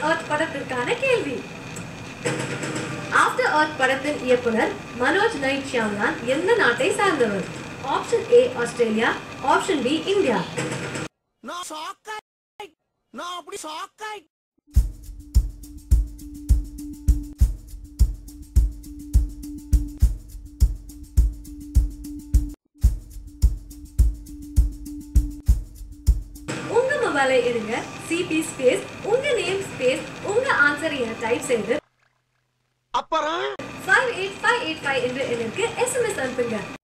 earth படத்திற்கான கேள்வி after earth படத்தின் இயக்குனர் மனோஜ் நைட் ஷியாம்லான் எந்த நாட்டை சார்ந்தவர் option A Australia option B India நான் ஷாக்காய் நான் அப்படி ஷாக்காய் உங்க மொபைலை எடுங்க சிபி ஸ்பேஸ் உங்க நேம் ஸ்பேஸ் உங்க ஆன்சர் என டைப் செய்து அப்புறம் five eight five eight five என்ற எண்ணிற்கு எஸ்எம்எஸ் அனுப்புங்க